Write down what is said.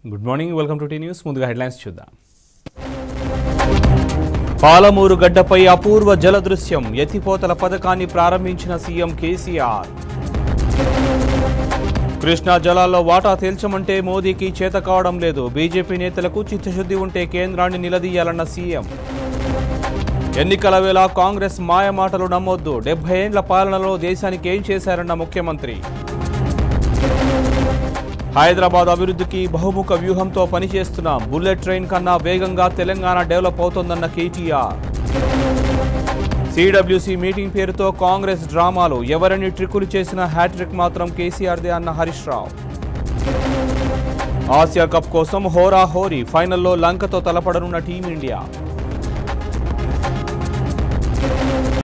good morning welcome to T News ముందుగా headlines చూద్దాం పాలమూరు గడ్డపై అపూర్వ జల దృశ్యం ఎత్తిపోతల పథకాన్ని ప్రారంభించిన సీఎం కేసీఆర్ కృష్ణా జలాల్లో వాటా తేల్చమంటే మోదీకి చేత కావడం లేదు బీజేపీ నేతలకు చిత్తశుద్ధి ఉంటే కేంద్రాన్ని నిలదీయాలన్న సీఎం ఎన్నికల వేళ కాంగ్రెస్ మాయమాటలు నమ్మొద్దు డెబ్బై ఏండ్ల పాలనలో దేశానికి ఏం చేశారన్న ముఖ్యమంత్రి హైదరాబాద్ అభివృద్ధికి బహుముఖ వ్యూహంతో పనిచేస్తున్నాం బుల్లెట్ ట్రైన్ కన్నా వేగంగా తెలంగాణ డెవలప్ అవుతోందన్న కేటీఆర్ సిడబ్ల్యూసీ మీటింగ్ పేరుతో కాంగ్రెస్ డ్రామాలు ఎవరని ట్రిక్కులు చేసిన హ్యాట్రిక్ మాత్రం కేసీఆర్దే అన్న హరీష్ రావు ఆసియా కప్ కోసం హోరా హోరీ ఫైనల్లో లంకతో తలపడనున్న టీమిండియా